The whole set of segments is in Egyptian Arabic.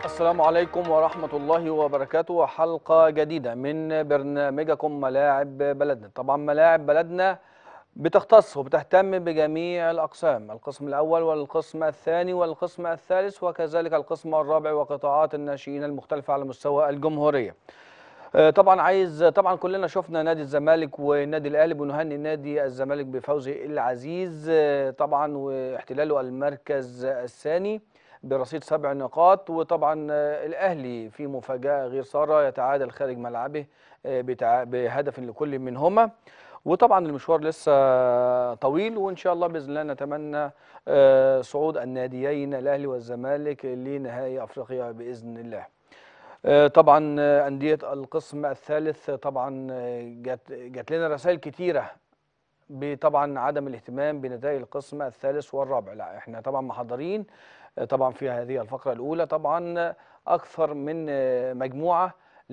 السلام عليكم ورحمة الله وبركاته حلقة جديدة من برنامجكم ملاعب بلدنا طبعا ملاعب بلدنا بتختص وبتهتم بجميع الأقسام القسم الأول والقسم الثاني والقسم الثالث وكذلك القسم الرابع وقطاعات الناشئين المختلفة على مستوى الجمهورية آه، طبعا عايز طبعا كلنا شفنا نادي الزمالك والنادي الاهلي بنهني نادي الزمالك بفوزه العزيز آه، طبعا واحتلاله المركز الثاني برصيد سبع نقاط وطبعا آه، الاهلي في مفاجاه غير ساره يتعادل خارج ملعبه آه، بتع- بهدف لكل منهما وطبعا المشوار لسه طويل وان شاء الله باذن الله نتمنى آه، صعود الناديين الاهلي والزمالك لنهائي افريقيا باذن الله آه، طبعا آه، أندية القسم الثالث آه، طبعا آه، جات جات لنا رسائل كتيرة بطبعا عدم الاهتمام بنتائج القسم الثالث والرابع لا احنا طبعا محضرين آه، طبعا في هذه الفقرة الأولى طبعا آه، أكثر من آه، مجموعة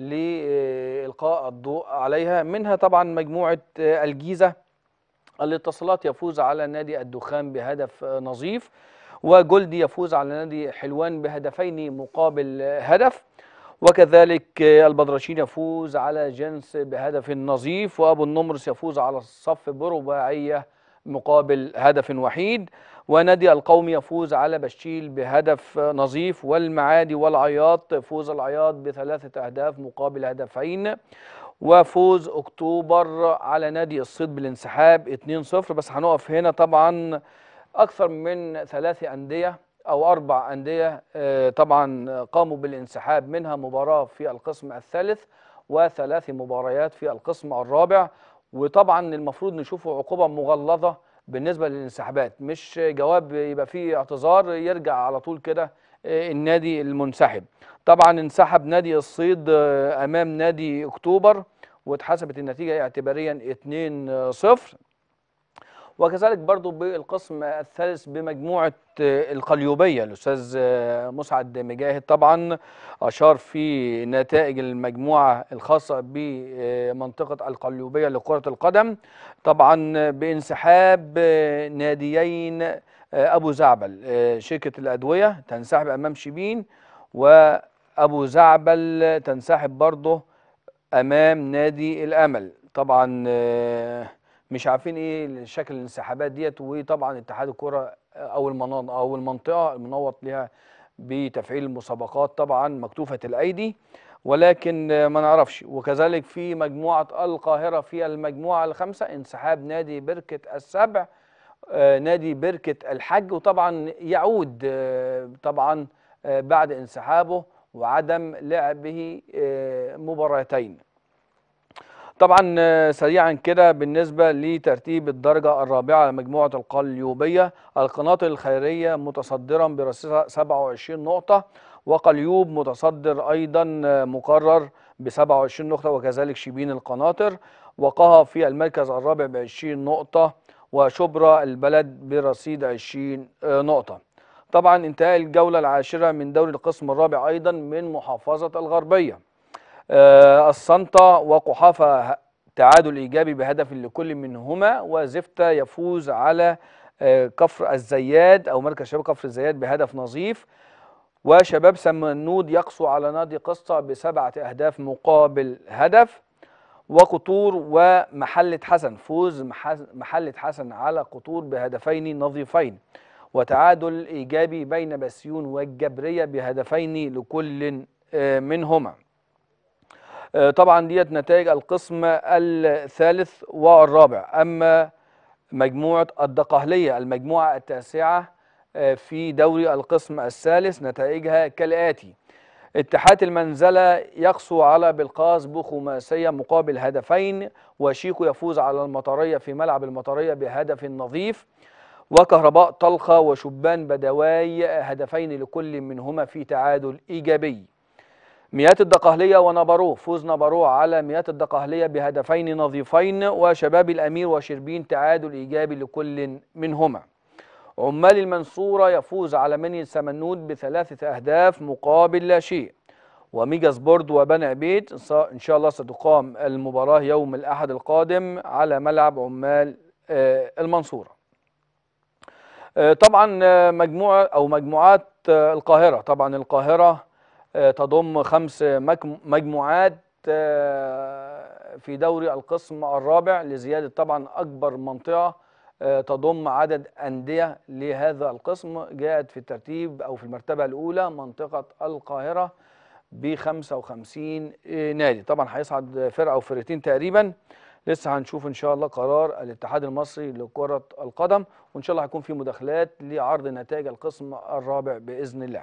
لإلقاء الضوء عليها منها طبعا مجموعة آه، الجيزة الاتصالات يفوز على نادي الدخان بهدف آه، نظيف وجولدي يفوز على نادي حلوان بهدفين مقابل آه، هدف وكذلك آه، البدرشين يفوز على جنس بهدف نظيف وابو النمرس يفوز على الصف برباعيه مقابل هدف وحيد ونادي القومي يفوز على بشيل بهدف آه، نظيف والمعادي والعياط فوز العياط بثلاثه اهداف مقابل هدفين وفوز اكتوبر على نادي الصيد بالانسحاب 2-0 بس هنقف هنا طبعا اكثر من ثلاث انديه او اربع انديه آه، طبعا قاموا بالانسحاب منها مباراه في القسم الثالث وثلاث مباريات في القسم الرابع وطبعا المفروض نشوفوا عقوبه مغلظه بالنسبه للانسحابات مش جواب يبقى فيه اعتذار يرجع على طول كده آه، النادي المنسحب طبعا انسحب نادي الصيد آه، امام نادي اكتوبر واتحسبت النتيجه اعتباريا 2-0 وكذلك برضو بالقسم الثالث بمجموعة آه، القليوبية الأستاذ آه، مسعد مجاهد طبعا أشار في نتائج المجموعة الخاصة بمنطقة القليوبية لكرة القدم طبعا بانسحاب آه، ناديين آه، أبو زعبل آه، شركة الأدوية تنسحب أمام شبين وأبو زعبل تنسحب برضه امام نادي الامل طبعا آه، مش عارفين ايه شكل الانسحابات ديت وطبعا اتحاد الكره او المناطق او المنطقه المنوط لها بتفعيل المسابقات طبعا مكتوفه الايدي ولكن آه، ما نعرفش وكذلك في مجموعه القاهره في المجموعه الخامسه انسحاب نادي بركه السبع آه، نادي بركه الحج وطبعا يعود آه، طبعا آه، بعد انسحابه وعدم لعبه آه، مباراتين طبعا آه، سريعا كده بالنسبة لترتيب الدرجة الرابعة على مجموعة القليوبية القناطر الخيرية متصدرا برصيد 27 نقطة وقليوب متصدر أيضا آه، مقرر ب 27 نقطة وكذلك شبين القناطر وقها في المركز الرابع ب 20 نقطة وشبرا البلد برصيد 20 آه، نقطة طبعا انتهى الجولة العاشرة من دوري القسم الرابع أيضا من محافظة الغربية آه، الصنطة وقحافة تعادل إيجابي بهدف لكل منهما وزفتة يفوز على آه، كفر الزياد أو مركز شباب كفر الزياد بهدف نظيف وشباب سمنود يقسو على نادي قسطة بسبعة أهداف مقابل هدف وقطور ومحلة حسن فوز مح- محلة حسن على قطور بهدفين نظيفين وتعادل إيجابي بين بسيون والجبرية بهدفين لكل آه، منهما آه، طبعا ديت نتائج القسم الثالث والرابع أما مجموعة الدقهلية المجموعة التاسعة آه، في دوري القسم الثالث نتائجها كالآتي اتحاد المنزلة يقسو على بلقاس بخماسية مقابل هدفين وشيكو يفوز على المطرية في ملعب المطرية بهدف نظيف وكهرباء طلخة وشبان بدواي هدفين لكل منهما في تعادل إيجابي ميات الدقهلية ونبروه فوز نبروه على ميات الدقهلية بهدفين نظيفين وشباب الأمير وشربين تعادل إيجابي لكل منهما عمال المنصورة يفوز على مني سمنود بثلاثة أهداف مقابل لا شيء وميجا سبورت وبني عبيد إن شاء الله ستقام المباراة يوم الأحد القادم على ملعب عمال آه، المنصورة آه، طبعا آه، مجموعة أو مجموعات آه، القاهرة طبعا القاهرة آه، تضم خمس مجم- مجموعات آه، في دوري القسم الرابع لزيادة طبعا أكبر منطقة آه، تضم عدد أندية لهذا القسم جاءت في الترتيب أو في المرتبة الأولى منطقة القاهرة ب 55 نادي طبعا هيصعد فرقة أو فرقتين تقريبا لسه هنشوف ان شاء الله قرار الاتحاد المصري لكرة القدم وان شاء الله هيكون في مداخلات لعرض نتائج القسم الرابع باذن الله.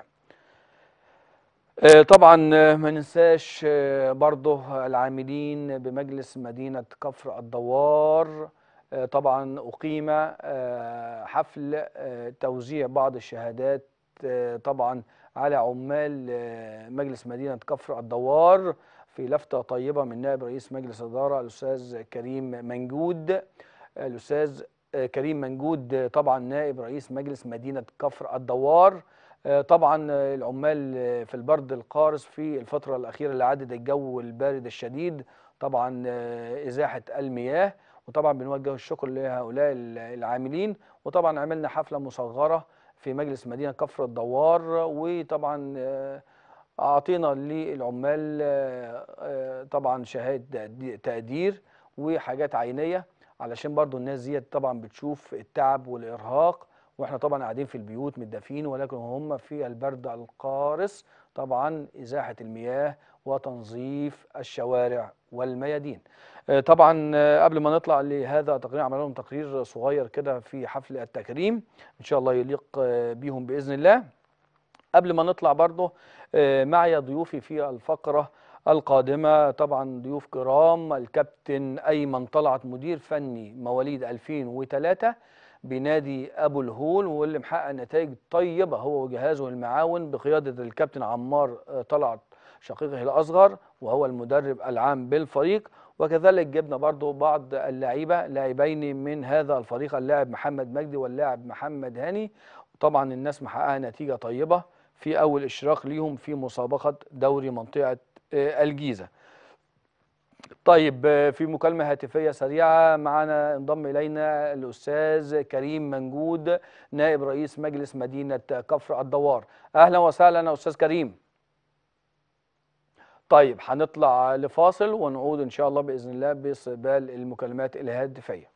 آه، طبعا آه، ما ننساش آه، برضه العاملين بمجلس مدينة كفر الدوار آه، طبعا أقيم آه، حفل آه، توزيع بعض الشهادات آه، طبعا على عمال آه، مجلس مدينة كفر الدوار في لفتة طيبة من نائب رئيس مجلس الإدارة الأستاذ كريم منجود الأستاذ آه، كريم منجود آه، طبعا نائب رئيس مجلس مدينة كفر الدوار آه، طبعا آه، العمال آه، في البرد القارس في الفترة الأخيرة اللي عدت الجو البارد الشديد طبعا آه، إزاحة المياه وطبعا بنوجه الشكر لهؤلاء ال- العاملين وطبعا عملنا حفلة مصغرة في مجلس مدينة كفر الدوار وطبعا آه، أعطينا للعمال آه، آه، طبعا شهادة تقدير وحاجات عينية علشان برضو الناس ديت طبعا بتشوف التعب والإرهاق واحنا طبعا قاعدين في البيوت متدفين ولكن هم في البرد القارس طبعا إزاحة المياه وتنظيف الشوارع والميادين آه، طبعا آه، قبل ما نطلع لهذا التقرير عملنا لهم تقرير صغير كده في حفل التكريم ان شاء الله يليق آه، بيهم باذن الله قبل ما نطلع برضه آه، معي ضيوفي في الفقرة القادمة طبعا ضيوف كرام الكابتن أيمن طلعت مدير فني مواليد 2003 بنادي أبو الهول واللي محقق نتائج طيبة هو وجهازه المعاون بقيادة الكابتن عمار آه، طلعت شقيقه الأصغر وهو المدرب العام بالفريق وكذلك جبنا برضو بعض اللعيبة لاعبين من هذا الفريق اللاعب محمد مجدي واللاعب محمد هاني طبعا الناس محققة نتيجة طيبة في أول إشراك ليهم في مسابقة دوري منطقة آه، الجيزة طيب آه، في مكالمة هاتفية سريعة معنا انضم إلينا الأستاذ كريم منجود نائب رئيس مجلس مدينة كفر الدوار أهلا وسهلا يا أستاذ كريم طيب هنطلع لفاصل ونعود إن شاء الله بإذن الله باستقبال المكالمات الهاتفية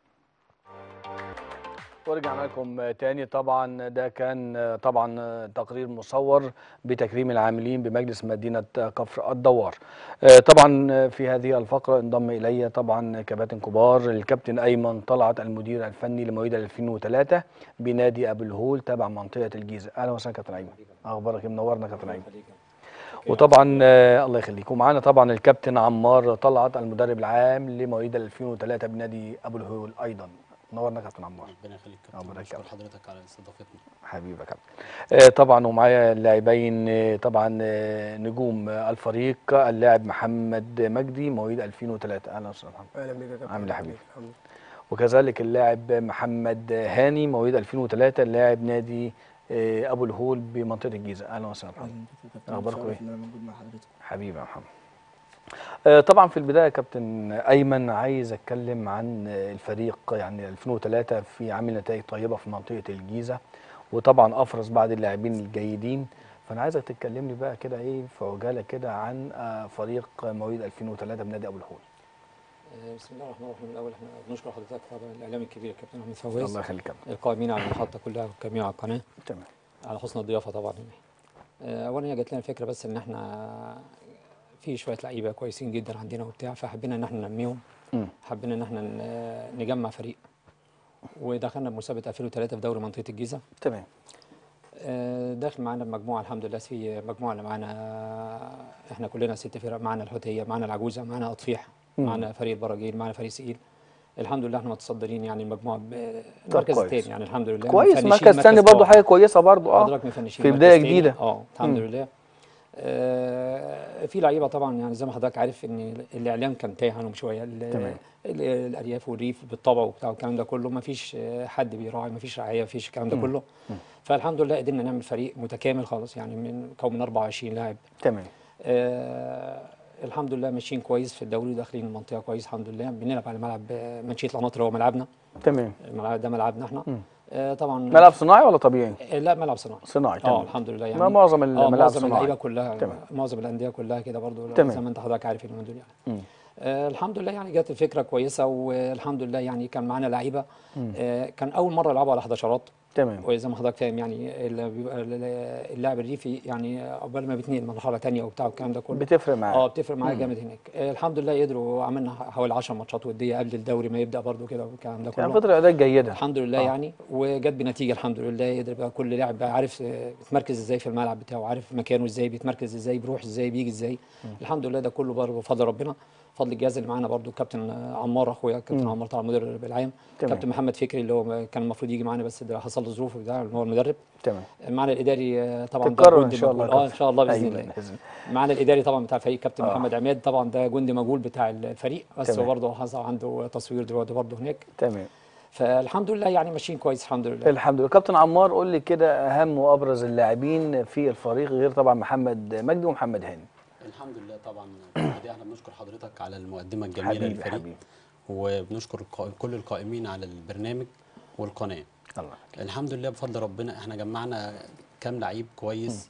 ورجعنا لكم تاني طبعا ده كان طبعا تقرير مصور بتكريم العاملين بمجلس مدينة كفر الدوار طبعا في هذه الفقرة انضم إلي طبعا كباتن كبار الكابتن أيمن طلعت المدير الفني لمواليد 2003 بنادي أبو الهول تابع منطقة الجيزة أهلا وسهلا كابتن أيمن أخبارك إيه؟ منورنا كابتن أيمن وطبعا آه، الله يخليك ومعانا طبعا الكابتن عمار طلعت المدرب العام لمواليد 2003 بنادي ابو الهول ايضا نورنا كابتن عمار ربنا يخليك ربنا كابتن بشكر يكرمك. حضرتك على استضافتنا حبيبي يا كابتن آه، طبعا ومعايا اللاعبين آه، طبعا آه، نجوم آه، الفريق اللاعب محمد مجدي مواليد 2003 اهلا وسهلا محمد اهلا بيك يا كابتن عامل إيه يا حبيبي؟ الحمد لله. وكذلك اللاعب محمد هاني مواليد 2003 لاعب نادي آه، ابو الهول بمنطقه الجيزه اهلا وسهلا محمد اهلا بيك يا كابتن أخبارك متشرف إيه؟ ان انا موجود مع حضرتك حبيبي يا محمد آه، طبعا في البدايه يا كابتن ايمن عايز اتكلم عن آه، الفريق يعني 2003 في عامل نتائج طيبه في منطقه الجيزه وطبعا افرز بعض اللاعبين الجيدين فانا عايزك تتكلمني بقى كده ايه في عجاله كده عن آه، فريق مواليد 2003 بنادي ابو الهول آه، بسم الله الرحمن الرحيم الاول احنا بنشكر حضرتك طبعا الاعلام الكبير كابتن احمد فواز الله يخليك يا كابتن القائمين على المحطه كلها والجميع على القناه تمام على حسن الضيافه طبعا آه، اولا هي جات لنا الفكره بس ان احنا في شويه لعيبه كويسين جدا عندنا وبتاع فحبينا ان احنا ننميهم مم. حبينا ان احنا ن- نجمع فريق ودخلنا بمسابقه 2003 في دوري منطقه الجيزه تمام آه، داخل معانا المجموعه الحمد لله في مجموعه اللي معانا احنا كلنا ست فرق معانا الحوتيه معانا العجوزه معانا اطفيح مم. معانا فريق البراجيل معانا فريق سئيل الحمد لله احنا متصدرين يعني المجموعه طب المركز كويس. الثاني يعني الحمد لله كويس مفنشين مركز ثاني برضه آه. حاجه كويسه برضه اه حضرتك مفنشين في مركز بداية تاني. جديدة. اه الحمد مم. لله آه في لعيبه طبعا يعني زي ما حضرتك عارف ان الاعلام كان تايه عنهم شويه ال- تمام. ال- الارياف والريف بالطبع وبتاع الكلام ده كله ما فيش آه، حد بيراعي ما فيش رعايه ما فيش الكلام ده كله فالحمد لله قدرنا نعمل فريق متكامل خالص يعني من كون من 24 لاعب تمام آه الحمد لله ماشيين كويس في الدوري وداخلين المنطقه كويس الحمد لله بنلعب على ملعب آه، منشيه القناطر هو ملعبنا تمام الملعب ده ملعبنا احنا مم. آه، طبعا ملعب صناعي ولا طبيعي؟ آه، لا ملعب صناعي صناعي اه تمام الحمد لله يعني ما معظم اه الملاعب معظم صناعي اللعيبه كلها تمام. معظم الانديه كلها كده برضو تمام. زي ما انت حضرتك عارف اليومين دول يعني مم. آه الحمد لله يعني جت الفكره كويسه والحمد لله يعني كان معانا لعيبه آه كان اول مره يلعبوا على 11 تمام وزي ما حضرتك فاهم يعني اللي بيبقى اللاعب الريفي يعني قبل ما بيتنقل مرحله ثانيه وبتاع والكلام ده كله بتفرق معاه اه بتفرق معايا جامد هناك آه الحمد لله قدروا عملنا حوالي 10 ماتشات وديه قبل الدوري ما يبدا برضو كده والكلام ده يعني كله فترة أداء جيدة الحمد لله يعني وجت بنتيجه الحمد لله قدر بقى كل لاعب بقى عارف آه، بيتمركز ازاي في الملعب بتاعه عارف مكانه ازاي بيتمركز ازاي بيروح ازاي بيجي ازاي الحمد لله ده كله برضه بفضل ربنا فضل الجهاز اللي معانا برضه كابتن آه، عمار اخويا كابتن عمار طبعا المدرب العام تمام. كابتن محمد فكري اللي هو كان المفروض يجي معانا بس ده حصل له ظروف بتاع اللي هو المدرب تمام معانا الاداري آه، طبعا ده تتكرر إن جندي شاء الله مجهول. اه كابتن. ان شاء الله باذن أيوة، الله بإذن معانا الاداري طبعا بتاع الفريق كابتن آه. محمد عماد طبعا ده جندي مجهول بتاع الفريق بس تمام. هو برضه حصل عنده تصوير دلوقتي برضه هناك تمام فالحمد لله يعني ماشيين كويس الحمد لله الحمد لله كابتن عمار قول لي كده أهم وأبرز اللاعبين في الفريق غير طبعا محمد مجدي ومحمد هاني الحمد لله طبعا دي احنا بنشكر حضرتك على المقدمه الجميله حبيبي للفريق حبيبي وبنشكر القا- كل القائمين على البرنامج والقناه الله الحمد لله بفضل ربنا احنا جمعنا كام لعيب كويس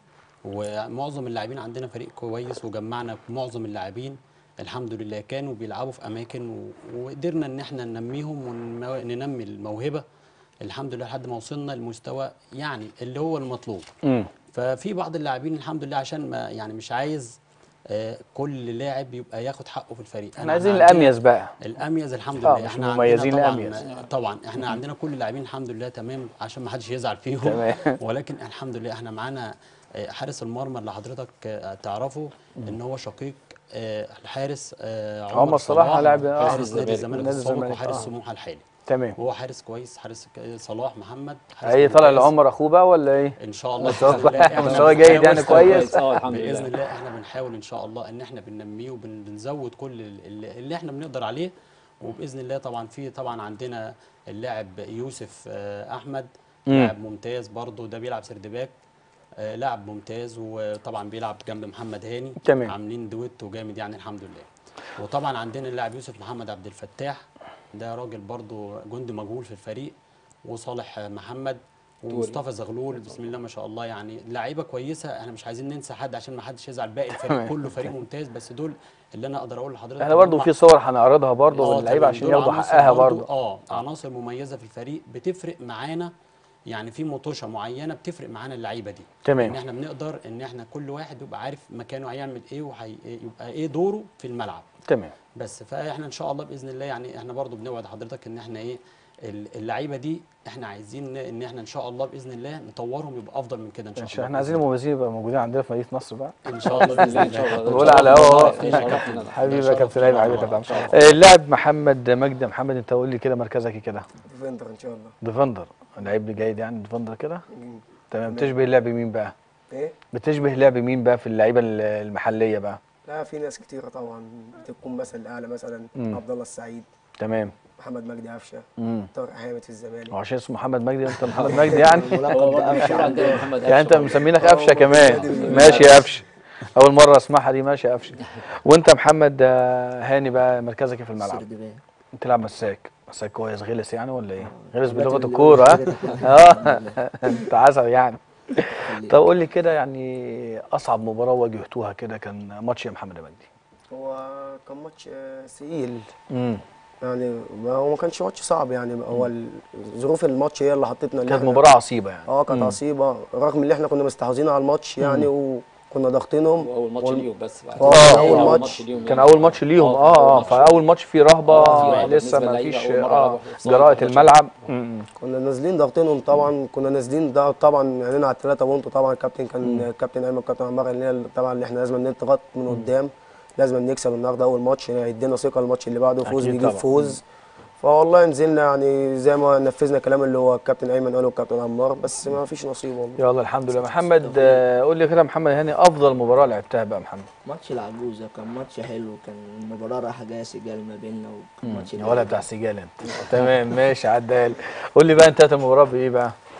ومعظم اللاعبين عندنا فريق كويس وجمعنا معظم اللاعبين الحمد لله كانوا بيلعبوا في اماكن و- وقدرنا ان احنا ننميهم وننمي الموهبه الحمد لله لحد ما وصلنا لمستوى يعني اللي هو المطلوب امم ففي بعض اللاعبين الحمد لله عشان ما يعني مش عايز آه، كل لاعب يبقى ياخد حقه في الفريق احنا عايزين عندنا الأميز بقى الاميز الحمد آه، لله مش احنا مميزين عندنا الأميز. طبعا طبعا احنا عندنا كل اللاعبين الحمد لله تمام عشان ما حدش يزعل فيهم تمام. ولكن الحمد لله احنا معانا آه، حارس المرمى اللي حضرتك آه، تعرفه ان هو شقيق آه، الحارس آه، عمر صلاح لاعب- آه، حارس نادي الزمالك نادي السابق الزمالك، وحارس آه. سموحه الحالي تمام وهو حارس كويس حارس ك- صلاح محمد حارس ايه طالع ممتاز. لعمر اخوه بقى ولا ايه؟ ان شاء الله مستوى- بإذن الله إحنا مستوى جيد يعني بنحاول- كويس؟ اه الحمد باذن لله الله احنا بنحاول ان شاء الله ان احنا بننميه وبنزود كل ال- اللي, اللي احنا بنقدر عليه وباذن الله طبعا في طبعا عندنا اللاعب يوسف آه، احمد مم. لاعب ممتاز برضه ده بيلعب سردباك آه، لاعب ممتاز وطبعا بيلعب جنب محمد هاني تمام. عاملين دويتو جامد يعني الحمد لله وطبعا عندنا اللاعب يوسف محمد عبد الفتاح ده راجل برضه جندي مجهول في الفريق وصالح آه، محمد ومصطفى زغلول بسم الله ما شاء الله يعني لعيبه كويسه احنا مش عايزين ننسى حد عشان ما حدش يزعل باقي الفريق كله فريق ممتاز بس دول اللي انا اقدر اقول لحضرتك احنا إن برضو هم- في صور هنعرضها برضو آه، واللعيبه تمام. عشان دول ياخدوا عناصر حقها برضو اه عناصر مميزه في الفريق بتفرق معانا يعني في مطوشه معينه بتفرق معانا اللعيبه دي تمام. ان احنا بنقدر ان احنا كل واحد يبقى عارف مكانه هيعمل ايه ويبقى ايه دوره في الملعب تمام بس فاحنا ان شاء الله باذن الله يعني احنا برضو بنوعد حضرتك ان احنا ايه ال- اللعيبه دي احنا عايزين ان احنا ان شاء الله باذن الله نطورهم يبقى افضل من كده ان شاء مش الله احنا عايزين المميزين يبقى موجودين عندنا في مدينه نصر بقى ان شاء الله باذن ان شاء الله الله بقول على هوا إن شاء الله كابتن. حبيبي يا شرف كابتن ايمن حبيبي يا طبعاً. كابتن شرف. آه، اللاعب محمد مجدي محمد انت قول لي كده مركزك إيه كده ديفندر ان شاء الله ديفندر لعيب جيد يعني ديفندر كده تمام بتشبه لعب مين بقى ايه بتشبه لعب مين بقى في اللعيبه ال- المحليه بقى لا في ناس كتيره طبعا بتكون مثل الاعلى مثلا مم. عبد الله السعيد تمام محمد مجدي عفشه امم طارق حامد في الزمالك هو عشان اسمه محمد مجدي انت محمد مجدي يعني هو برضه مشهور عندنا محمد يعني انت قفشة. مسمينك آه، قفشه هو كمان نادي- ماشي يا قفشه اول مره اسمعها دي ماشي يا قفشه وانت محمد آه، هاني بقى مركزك إيه في الملعب سردباك بتلعب مساك مساك كويس غلس يعني ولا ايه غلس دلوقتي بلغه اللي الكوره ها هو اه انت عسل يعني خليك. طب قول لي كده يعني اصعب مباراه واجهتوها كده كان ماتش يا محمد مجدي هو كان ماتش آه، ثقيل امم يعني ما- هو ما كانش ماتش صعب يعني هو ال- ظروف الماتش هي اللي حطتنا إن كانت إحنا- مباراه عصيبه يعني اه كانت مم. عصيبه رغم ان احنا كنا مستحوذين على الماتش يعني وكنا ضاغطينهم واول ماتش وال- ليهم بس بعد آه، كده أول أول ماتش. ليهم كان يعني. اول ماتش ليهم آه، اه اه أول ماتش. فاول ماتش فيه رهبه آه، في رهبة لسه بالنسبة ما للعيبة، فيش أول مرة اه يلعبوا في صالة جراءه الماتش. الملعب مم. كنا نازلين ضاغطينهم طبعا كنا نازلين ده طبعا عينينا على الثلاثه بونت طبعا الكابتن كان الكابتن ايمن الكابتن عمار قال لنا طبعا اللي احنا لازم نضغط من قدام لازم نكسب النهارده اول ماتش يدينا ثقه الماتش اللي بعده فوز أكيد بيجيب طبعاً. فوز فوالله نزلنا يعني زي ما نفذنا الكلام اللي هو الكابتن ايمن قاله الكابتن عمار بس ما فيش نصيب والله يلا الحمد لله محمد آه، قول لي كده محمد هاني افضل مباراه لعبتها بقى محمد ماتش العجوزة كان ماتش حلو كان المباراة رايحة جاية سجال ما بيننا وكان ماتش يا ولا بتاع سجال انت تمام ماشي عدال قول لي بقى انتهت المباراه بايه بقى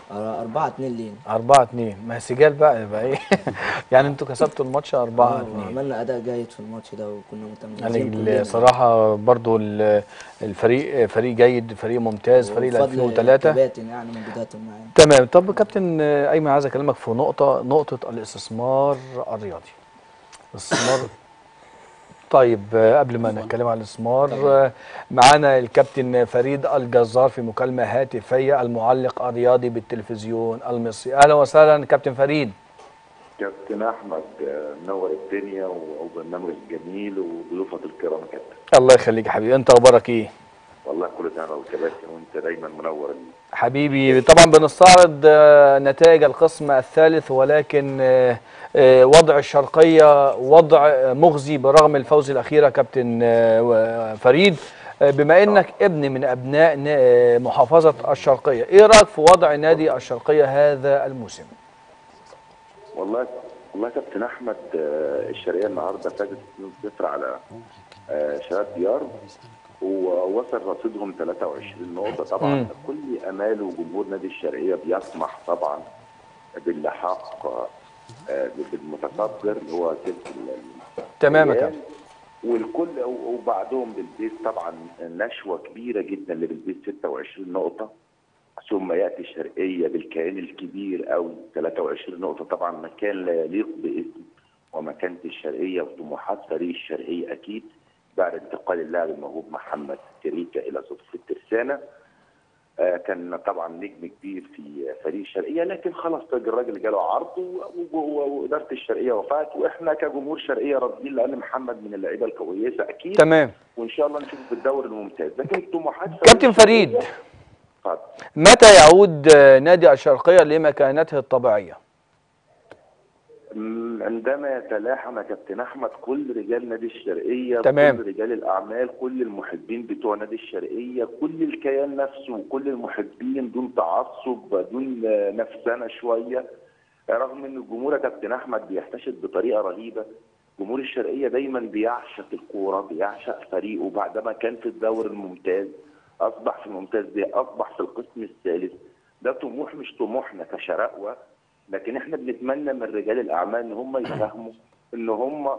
أربعة اتنين لينا 4 2 ما هي سجال بقى يبقى ايه يعني انتوا كسبتوا الماتش 4 آه، 2 وعملنا أداء جيد في الماتش ده وكنا يعني متميزين كلنا الصراحه برضو ال- الفريق فريق جيد فريق ممتاز فريق ال وبفضل 2003 كباتن يعني موجوداتهم معانا تمام طب كابتن ايمن عايز اكلمك في نقطه نقطه الاستثمار الرياضي الاستثمار طيب آه، قبل ما نتكلم عن الاستثمار آه، معانا الكابتن فريد الجزار في مكالمه هاتفيه المعلق الرياضي بالتلفزيون المصري اهلا وسهلا كابتن فريد كابتن احمد آه، منور الدنيا و- وبرنامج جميل وضيوفك الكرام كابتن الله يخليك يا حبيبي انت اخبارك ايه والله كل سنه والكباتن وانت دايما منور حبيبي طبعا بنستعرض آه، نتائج القسم الثالث ولكن آه، آه، وضع الشرقية وضع آه، مخزي برغم الفوز الأخير يا كابتن آه، و- فريد آه، بما انك ابن من ابناء نا- آه، محافظة الشرقية ايه رأيك في وضع نادي الشرقية هذا الموسم والله والله كابتن احمد آه، الشرقيه النهارده فازت 2-0 على آه، شباب ديار ووصل رصيدهم 23 نقطه طبعا مم. كل امال وجمهور نادي الشرقيه بيطمح طبعا باللحاق آه، بالمتصدر اللي هو سلك ال- تمام يا الريال. كابتن والكل وبعدهم بالبيت طبعا نشوه كبيره جدا لبالبيت 26 نقطه ثم ياتي الشرقيه بالكيان الكبير قوي 23 نقطه طبعا مكان لا يليق باسم ومكانه الشرقيه وطموحات فريق الشرقيه اكيد بعد انتقال اللاعب الموهوب محمد تريكا الى صفوف الترسانه آه، كان طبعا نجم كبير في فريق الشرقيه لكن خلاص الراجل جاله عرض و- و- واداره الشرقيه وفات واحنا كجمهور شرقيه راضيين لان محمد من اللعيبه الكويسه اكيد تمام وان شاء الله نشوفه في الدوري الممتاز لكن طموحات فريق كابتن فريد. الشرقية- اتفضل متى يعود آه، نادي الشرقية لمكانته الطبيعية م- عندما يتلاحم يا كابتن احمد كل رجال نادي الشرقيه تمام. كل رجال الاعمال كل المحبين بتوع نادي الشرقيه كل الكيان نفسه وكل المحبين دون تعصب دون آه، نفسنا شويه رغم ان الجمهور يا كابتن احمد بيحتشد بطريقه رهيبه جمهور الشرقيه دايما بيعشق الكوره بيعشق فريقه بعدما كان في الدوري الممتاز اصبح في الممتاز ده اصبح في القسم الثالث ده طموح مش طموحنا كشرقوه لكن احنا بنتمنى من رجال الاعمال ان هم يفهموا ان هم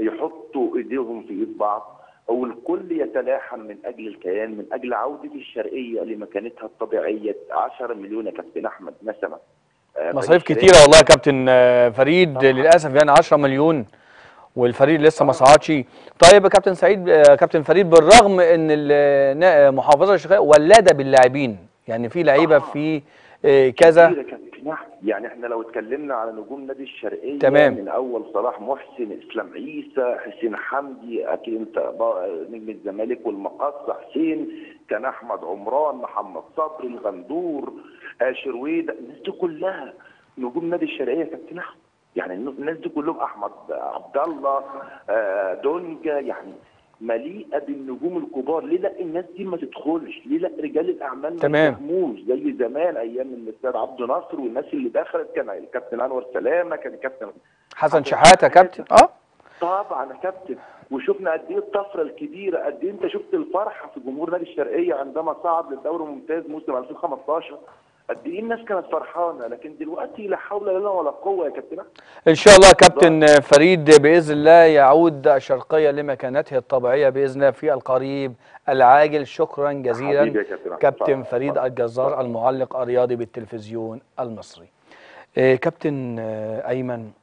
يحطوا ايديهم في ايد بعض او الكل يتلاحم من اجل الكيان من اجل عوده الشرقيه لمكانتها الطبيعيه 10 مليون يا كابتن احمد نسمه آه، مصاريف فريق كتيرة والله يا كابتن آه، فريد للأسف يعني 10 مليون والفريق لسه ما صعدش طيب يا كابتن سعيد آه، كابتن فريد بالرغم ان ال- نا- محافظة الشرقية ولادة باللاعبين يعني في لعيبة في آه، كذا كتير يا كابتن أحمد. يعني احنا لو اتكلمنا على نجوم نادي الشرقيه تمام. من اول صلاح محسن اسلام عيسى حسين حمدي اكيد انت با- نجم الزمالك والمقص حسين كان احمد عمران محمد صبري الغندور آه، شرويده الناس دي كلها نجوم نادي الشرقيه يا كابتن احمد يعني الناس دي كلهم احمد عبد الله آه، دونجا يعني مليئه بالنجوم الكبار ليه لا الناس دي ما تدخلش ليه لا رجال الاعمال ما تمام. يفهموش زي زمان ايام الاستاذ عبد ناصر والناس اللي دخلت كان الكابتن انور سلامه كان الكابتن حسن شحاتة يا كابتن اه طبعا يا كابتن وشفنا قد ايه الطفره الكبيره قد ايه انت شفت الفرحه في جمهور نادي الشرقيه عندما صعد للدوري الممتاز موسم 2015 قد ايه الناس كانت فرحانه لكن دلوقتي لا حول لنا ولا قوه يا كابتن أحمد. ان شاء الله كابتن فريد باذن الله يعود الشرقيه لمكانته الطبيعيه باذن الله في القريب العاجل شكرا حبيبي يا جزيلا كابتن أحمد. كابتن اتفضل. فريد اتفضل. الجزار المعلق الرياضي بالتلفزيون المصري آه، كابتن آه، ايمن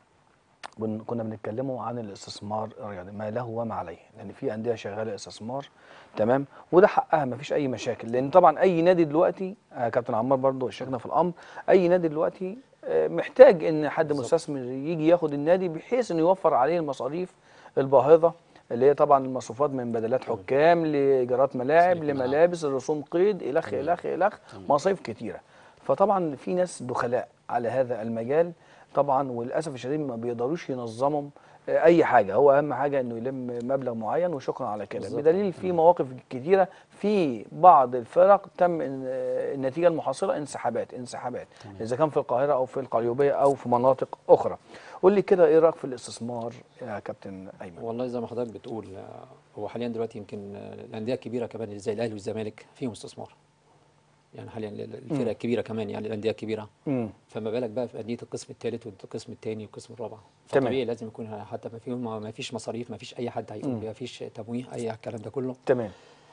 بن- كنا بنتكلموا عن الاستثمار الرياضي ما له وما عليه لان في انديه شغاله استثمار تمام وده حقها ما فيش اي مشاكل لان طبعا اي نادي دلوقتي آه كابتن عمار برضو شاركنا في الامر اي نادي دلوقتي آه محتاج ان حد مستثمر يجي ياخد النادي بحيث انه يوفر عليه المصاريف الباهظه اللي هي طبعا المصروفات من بدلات حكام لايجارات ملاعب شركة ملاعب. لملابس الرسوم قيد الخ الخ الخ مصاريف كتيره فطبعا في ناس دخلاء على هذا المجال طبعا وللاسف الشديد ما بيقدروش ينظموا آه، اي حاجه هو اهم حاجه انه يلم مبلغ معين وشكرا على كده بالظبط. بدليل في مواقف كتيره في بعض الفرق تم إن- آه، النتيجه المحصله انسحابات انسحابات اذا كان في القاهره او في القليوبيه او في مناطق اخرى قول لي كده ايه رايك في الاستثمار يا كابتن ايمن والله زي ما حضرتك بتقول آه، هو حاليا دلوقتي يمكن آه، الانديه الكبيره كمان اللي زي الاهلي والزمالك فيهم استثمار يعني حاليا ال- الفرق الكبيره كمان يعني الانديه الكبيره مم. فما بالك بقى في انديه القسم الثالث والقسم الثاني والقسم الرابع تمام. فطبيعي لازم يكون حتى ما فيهم ما فيش مصاريف ما فيش اي حد هيقوم ما فيش تمويه اي الكلام ده كله تمام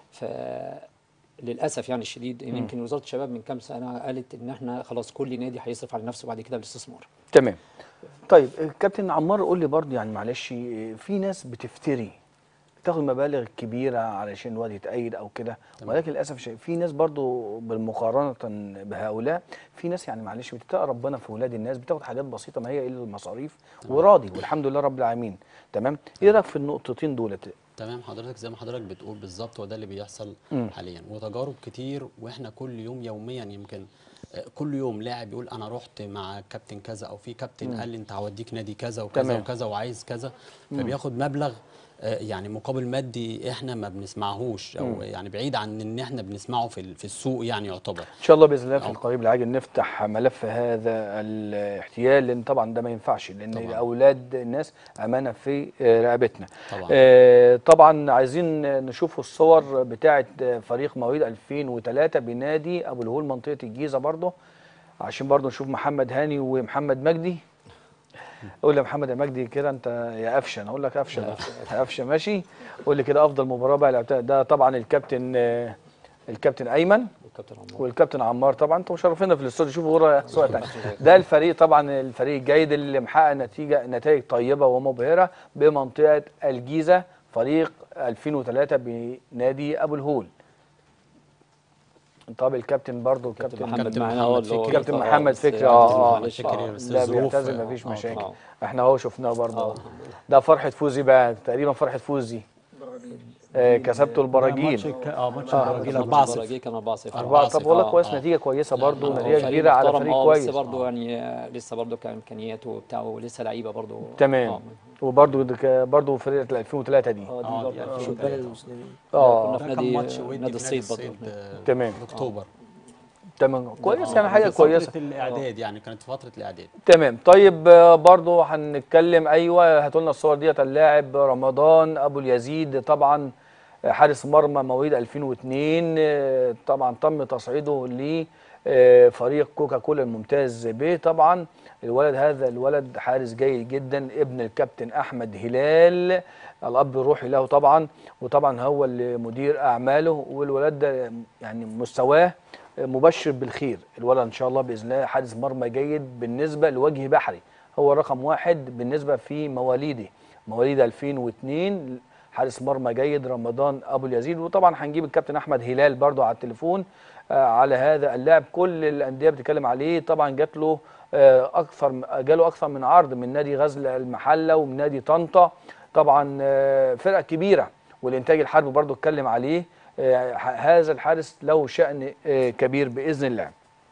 فللاسف يعني الشديد ان يمكن وزاره الشباب من كام سنه قالت ان احنا خلاص كل نادي هيصرف على نفسه بعد كده بالاستثمار تمام طيب كابتن عمار قول لي برضه يعني معلش في ناس بتفتري تاخد مبالغ كبيره علشان الواد يتأيد او كده ولكن للاسف شيء في ناس برضه بالمقارنه بهؤلاء في ناس يعني معلش بتتقى ربنا في ولاد الناس بتاخد حاجات بسيطه ما هي الا المصاريف وراضي والحمد لله رب العالمين تمام ايه رايك في النقطتين دولت تمام حضرتك زي ما حضرتك بتقول بالظبط وده اللي بيحصل مم. حاليا وتجارب كتير واحنا كل يوم يوميا يمكن آه، كل يوم لاعب يقول انا رحت مع كابتن كذا او في كابتن قال لي انت هوديك نادي كذا وكذا تمام. وكذا وعايز كذا فبياخد مبلغ آه، يعني مقابل مادي احنا ما بنسمعهوش او يعني بعيد عن ان احنا بنسمعه في ال- في السوق يعني يعتبر ان شاء الله باذن الله في أه. القريب العاجل نفتح ملف هذا الاحتيال لان طبعا ده ما ينفعش لان طبعاً. اولاد الناس امانه في آه، رقبتنا طبعاً. آه، طبعا عايزين نشوف الصور بتاعه فريق مواليد 2003 بنادي ابو الهول منطقه الجيزه برضه عشان برضه نشوف محمد هاني ومحمد مجدي قول لي يا محمد يا مجدي كده انت يا قفشه انا اقول لك قفشه بقى. قفشه ماشي قول لي كده افضل مباراه بقى لعبتها ده طبعا الكابتن آه، الكابتن ايمن والكابتن عمار والكابتن عمار طبعا انتم مشرفينا في الاستوديو شوفوا ورا صور تانية ده الفريق طبعا الفريق الجيد اللي محقق نتيجه نتائج طيبه ومبهره بمنطقه الجيزه فريق 2003 بنادي ابو الهول طب الكابتن برضو كابتن الكابتن محمد كابتن معانا محمد هو اللي هو فكري. كابتن آه، محمد بس فكري يعني اه اه معلش، فكري آه. بس لا الظروف، بيعتزل آه، مفيش آه، مشاكل آه. احنا اهو شفناه برضو آه. ده فرحه فوزي بقى تقريبا فرحه فوزي آه كسبتوا البراجيل ماتش الك- اه ماتش آه. البراجيل ماتش 4 البراجيل كان 4 0 أربعة طب والله آه، كويس آه. نتيجة كويسة برضو لا، نتيجة فريق كبيرة على محترم، فريق اه كويس بس برضه يعني آه، لسه برضه كامكانياته وبتاع ولسه لعيبه برضه تمام اه وبرضو دك- برضو فرقة 2003 دي اه دي اه برضه دي في- شبان المسلمين اه كنا ده في كان نادي ماتش ودي نادي في الصيد برضه آه، تمام. في اكتوبر تمام كويس آه، يعني حاجة في كويسة فترة الاعداد يعني كانت في فترة الاعداد تمام طيب آه، برضو هنتكلم ايوه هاتوا لنا الصور ديت اللاعب رمضان ابو اليزيد طبعا آه، حارس مرمى مواليد 2002 آه، طبعا تم تصعيده لفريق كوكا كولا الممتاز ب طبعا الولد هذا الولد حارس جيد جدا ابن الكابتن احمد هلال الاب الروحي له طبعا وطبعا هو اللي مدير اعماله والولد ده يعني مستواه مبشر بالخير الولد ان شاء الله باذن الله حارس مرمى جيد بالنسبه لوجه بحري هو رقم واحد بالنسبه في مواليده مواليد 2002 حارس مرمى جيد رمضان ابو اليزيد وطبعا هنجيب الكابتن احمد هلال برضو على التليفون آه، على هذا اللاعب كل الانديه بتتكلم عليه طبعا جات له آه، اكثر جاله اكثر من عرض من نادي غزل المحله ومن نادي طنطا طبعا آه، فرقه كبيره والانتاج الحربي برضو اتكلم عليه آه، ح- هذا الحارس له شأن آه، كبير بإذن الله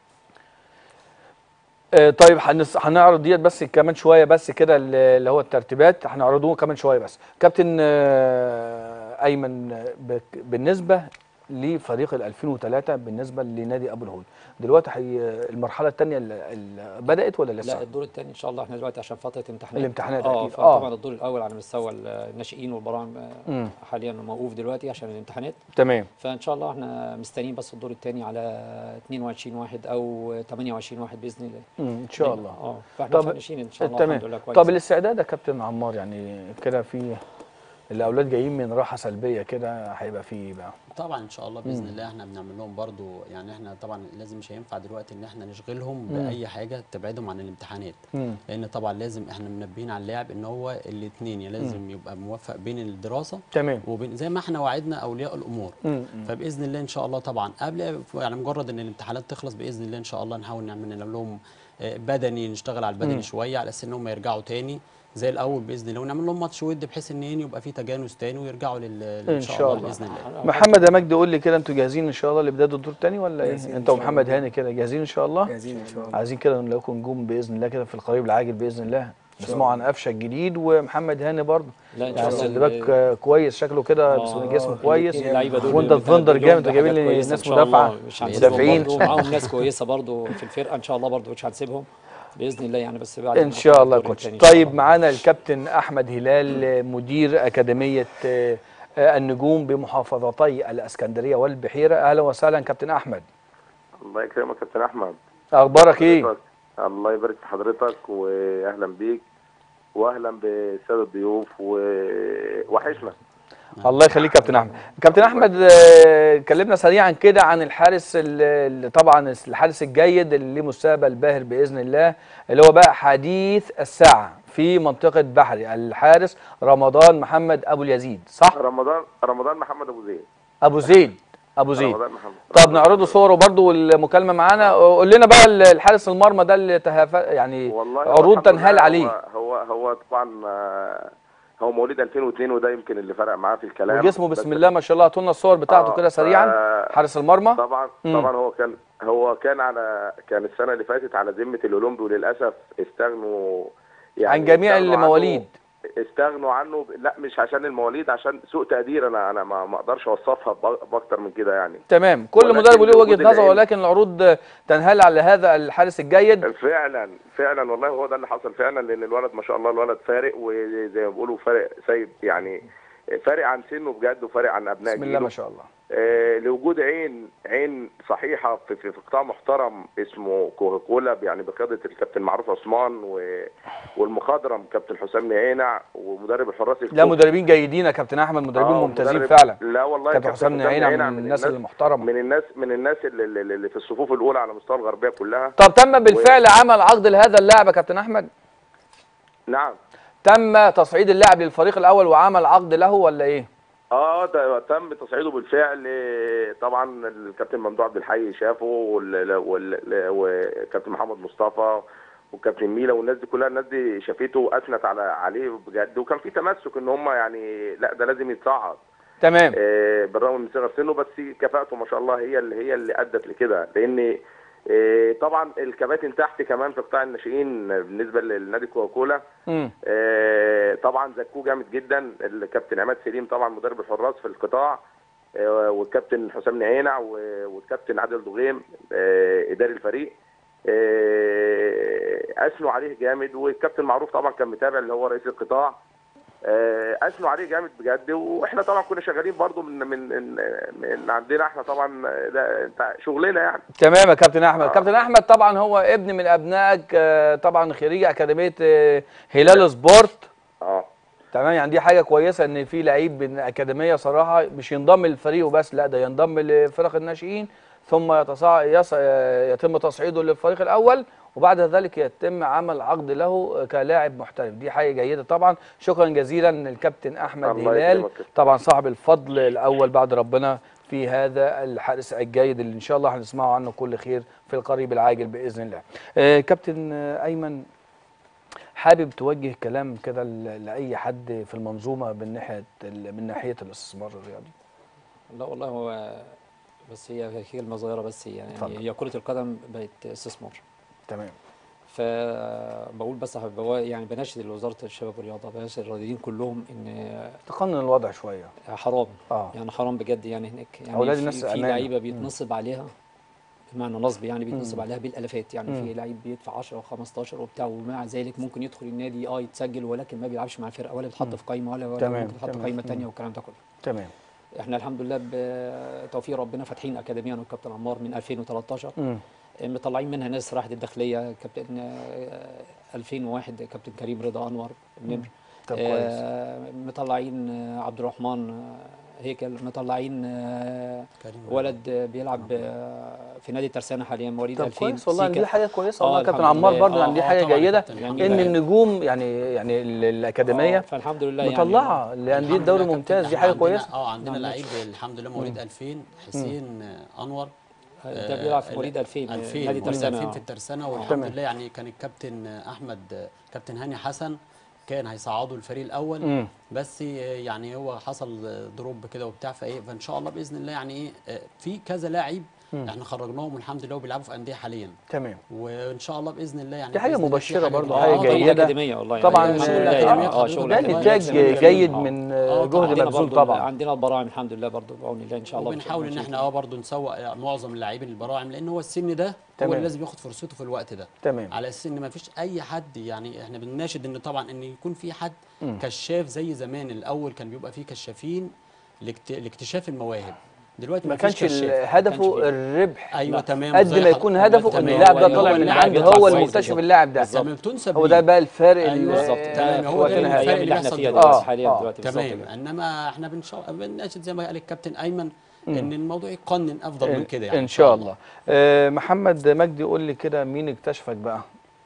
آه، طيب هنس- هنعرض ديت بس كمان شويه بس كده ال- اللي هو الترتيبات هنعرضوه كمان شويه بس كابتن آه، ايمن آه، بك- بالنسبه لفريق ال 2003 بالنسبه لنادي ابو الهول دلوقتي حي المرحله الثانيه بدات ولا لسه لا الدور الثاني ان شاء الله احنا دلوقتي عشان فتره امتحانات الامتحانات اه أكيد. آه. فطبعا الدور الاول على مستوى الناشئين والبراعم آه، مم. حاليا موقوف دلوقتي عشان الامتحانات تمام فان شاء الله احنا مستنيين بس الدور الثاني على 22 واحد او 28 واحد باذن الله مم، ان شاء الله اه فاحنا طب- فنشين ان شاء الله تمام الحمد لله كويس طب الاستعداد يا كابتن عمار يعني كده في الاولاد جايين من راحه سلبيه كده هيبقى في إيه بقى طبعا ان شاء الله باذن الله احنا بنعمل لهم برضو يعني احنا طبعا لازم مش هينفع دلوقتي ان احنا نشغلهم مم. باي حاجه تبعدهم عن الامتحانات مم. لان طبعا لازم احنا منبهين على اللاعب ان هو الاثنين يعني لازم يبقى موفق بين الدراسه تمام وبين زي ما احنا وعدنا اولياء الامور مم. فباذن الله ان شاء الله طبعا قبل يعني مجرد ان الامتحانات تخلص باذن الله ان شاء الله نحاول نعمل نعمل لهم آه، بدني نشتغل على البدني مم. شويه على اساس ان هم يرجعوا تاني زي الاول باذن الله ونعمل لهم ماتش ود بحيث ان إيه يبقى في تجانس تاني ويرجعوا لل إن ان شاء شاء الله الله. باذن الله محمد يا مجدي قول لي كده انتوا جاهزين ان شاء الله لبدايه الدور الثاني ولا ايه جاهزين انت إن شاء ومحمد الله. هاني كده جاهزين ان شاء الله جاهزين ان شاء الله عايزين كده نلاقيكم نجوم باذن الله كده في القريب العاجل باذن الله نسمعوا عن قفشه الجديد ومحمد هاني برضه لا ان يعني شاء خلي الله بالك آه، كويس شكله كده آه، بسم الله جسمه كويس الاتنين اللعيبة دول وانت اللي تفندر بنقابل جامد لهم جايبين بحاجات لي كويسة إن ناس شاء الله. مدافعه مش هنسيبهم مدافعين برضه، معاهم ناس كويسه برضه في الفرقه ان شاء الله برضه مش هنسيبهم باذن الله يعني بس بعد ان ما شاء الله يا الدور كوتش التاني إن شاء طيب الله. معانا الكابتن احمد هلال آه، مدير اكاديميه آه، آه، النجوم بمحافظتي الاسكندريه والبحيره اهلا وسهلا كابتن احمد الله يكرمك يا كابتن احمد اخبارك ايه حضرتك- الله يبارك في حضرتك واهلا بيك واهلا بالساده الضيوف ووحشنا الله يخليك كابتن احمد كابتن احمد آه، كلمنا سريعا كده عن الحارس ال- ال- طبعا الحارس الجيد اللي ليه مستقبل باهر باذن الله اللي هو بقى حديث الساعه في منطقه بحري الحارس رمضان محمد ابو اليزيد صح رمضان رمضان محمد ابو زيد ابو زيد ابو زيد رمضان محمد طب نعرضه صوره برضو والمكالمه معانا قول لنا بقى ال- الحارس المرمى ده اللي تهاف يعني والله هو عروض الحمد تنهال لله عليه هو هو, هو طبعا آه، هو مواليد 2002 وده يمكن اللي فرق معاه في الكلام وجسمه بس- بسم الله ما شاء الله هاتوا لنا الصور بتاعته آه، كده سريعا ف- حارس المرمى طبعا مم. طبعا هو كان هو كان على كان السنه اللي فاتت على ذمه الاولمبي وللاسف استغنوا عن جميع استغنوا عنه- المواليد. استغنوا عنه ب- لا مش عشان المواليد عشان سوء تقدير انا انا ما ما اقدرش اوصفها ب- باكتر من كده يعني تمام كل ولكن مدرب له بوجود وجهه نظر العلم. ولكن العروض تنهال على هذا الحارس الجيد فعلا فعلا والله هو ده اللي حصل فعلا لان الولد ما شاء الله الولد فارق وزي ما بيقولوا فارق سايب يعني فارق عن سنه بجد وفارق عن ابناء بسم الله جيله ما شاء الله آه، لوجود عين عين صحيحه في, في, في قطاع محترم اسمه كوكولا يعني بقياده الكابتن معروف عثمان و- والمخضرم كابتن حسام نعينع ومدرب الحراس لا الكوب. مدربين جيدين يا كابتن احمد مدربين آه، ممتازين مدرب- فعلا لا والله كابتن حسام نعينع من الناس المحترمه من الناس من الناس اللي, اللي اللي في الصفوف الاولى على مستوى الغربيه كلها طب تم بالفعل عمل عقد لهذا اللاعب يا كابتن احمد نعم تم تصعيد اللاعب للفريق الاول وعمل عقد له ولا ايه اه ده تم تصعيده بالفعل آه، طبعا الكابتن ممدوح عبد الحي شافه وال- وال- وكابتن محمد مصطفى والكابتن ميلا والناس دي كلها الناس دي شافته واثنت على عليه بجد وكان في تمسك ان هم يعني لا ده لازم يتصعد تمام آه، بالرغم من صغر سنه بس كفاءته ما شاء الله هي اللي هي اللي ادت لكده لان آه، طبعا الكباتن تحت كمان في قطاع الناشئين بالنسبه للنادي كوكولا مم. آه، طبعا زكوه جامد جدا الكابتن عماد سليم طبعا مدرب الحراس في القطاع آه، والكابتن حسام نعينع و- والكابتن عادل دغيم آه، اداري الفريق آه، اثنوا عليه جامد والكابتن معروف طبعا كان متابع اللي هو رئيس القطاع آه، اثنوا عليه جامد بجد واحنا طبعا كنا شغالين برضو من من من, من عندنا احنا طبعا ده انت شغلنا يعني تمام يا كابتن احمد آه. كابتن احمد طبعا هو ابن من ابنائك آه، طبعا خريج اكاديميه آه، هلال سبورت اه تمام يعني دي حاجه كويسه ان في لعيب من اكاديميه صراحه مش ينضم للفريق وبس لا ده ينضم لفرق الناشئين ثم يتصع... يص... يتم تصعيده للفريق الاول وبعد ذلك يتم عمل عقد له كلاعب محترف دي حاجه جيده طبعا شكرا جزيلا الكابتن احمد الله هلال يكرمك. طبعا صاحب الفضل الاول بعد ربنا في هذا الحارس الجيد اللي ان شاء الله هنسمعه عنه كل خير في القريب العاجل باذن الله آه كابتن آه، ايمن حابب توجه كلام كده ل- لاي حد في المنظومه من ناحيه ال- من ناحيه الاستثمار الرياضي لا والله هو بس هي هي كلمه صغيره بس يعني, اتفضل. يعني هي كره القدم بقت استثمار تمام فبقول بس حابب بوا- يعني بناشد وزاره الشباب والرياضه بناشد الرياضيين كلهم ان تقنن الوضع شويه حرام اه يعني حرام بجد يعني هناك يعني أولاد في- الناس في أمانة. لعيبه بيتنصب عليها بمعنى نصب يعني بيتنصب مم. عليها بالالافات يعني مم. في لعيب بيدفع 10 و15 وبتاع ومع ذلك ممكن يدخل النادي اه يتسجل ولكن ما بيلعبش مع الفرقه ولا بيتحط في قايمه ولا, ولا تمام، ممكن يتحط في تمام. قايمه مم. ثانيه والكلام ده كله تمام احنا الحمد لله بتوفيق ربنا فاتحين اكاديميه انا والكابتن عمار من 2013 مم. مطلعين منها ناس راحت الداخليه كابتن آه، 2001 كابتن كريم رضا انور النمر طب كويس آه، مطلعين آه، عبد الرحمن آه، هيكل مطلعين آه، كريم ولد آه، بيلعب آه، في نادي ترسانه حاليا مواليد طب 2000 كويس والله سيكا. دي حاجه كويسه آه، والله يا كابتن الحمد عمار لله. برضه آه، يعني دي آه، حاجه طبعاً يا جيده كابتن، الحمد ان لله. النجوم يعني يعني ال- الاكاديميه آه، فالحمد لله يعني مطلعه لانديه الحمد الدوري لله يا الممتاز كابتن، دي إحنا حاجه عندنا- كويسه اه عندنا نعم. لعيب الحمد لله مواليد 2000 حسين آه، انور ده بيلعب في مواليد 2000 2000 نادي مواليد ترسانه 2000 آه. في الترسانه تمام. والحمد لله يعني كان الكابتن احمد كابتن هاني حسن كان هيصعدوا الفريق الاول مم. بس يعني هو حصل دروب كده وبتاع فايه فان شاء الله باذن الله يعني ايه آه، في كذا لاعب احنا خرجناهم والحمد لله وبيلعبوا في انديه حاليا تمام وان شاء الله باذن الله يعني دي حاجة بإذن الله في مبشرة برضو، آه، حاجة طبعاً. جيدة. اكاديميه والله طبعاً، يعني آه، شغل آه، اكاديميات آه، شغل ده أكاديميات. نتاج جميل. جيد آه. من آه، جهد عندنا مبذول برضو طبعا عندنا البراعم الحمد لله برضو بعون الله ان شاء الله وبنحاول ان احنا اه برضه نسوق معظم اللاعبين البراعم لان هو السن ده هو تمام. اللي لازم ياخد فرصته في الوقت ده تمام على اساس ان ما فيش اي حد يعني احنا بنناشد ان طبعا ان يكون في حد مم. كشاف زي زمان الاول كان بيبقى فيه كشافين لاكت- لاكتشاف المواهب دلوقتي ما مفيش كانش كشاف. كانش هدفه فيه. الربح ايوه تمام قد زي ما حض- يكون أيوة هدفه ان تمام. اللاعب ده هو طالع من اللاعب عنده يطلع هو كويس المكتشف بالظبط. اللاعب ده تمام تنسب هو ليه. ده بقى الفرق أيوة اللي بالظبط تمام، في هو ده وقتنا الفرق هذا. الايام اللي اللي احنا بيحصل فيها دلوقتي. دلوقتي حاليا آه، دلوقتي بالظبط تمام كده انما احنا بنشا... بنناشد زي ما قال الكابتن ايمن ان الموضوع يقنن افضل من كده يعني ان شاء الله آه، محمد مجدي قول لي كده مين اكتشفك بقى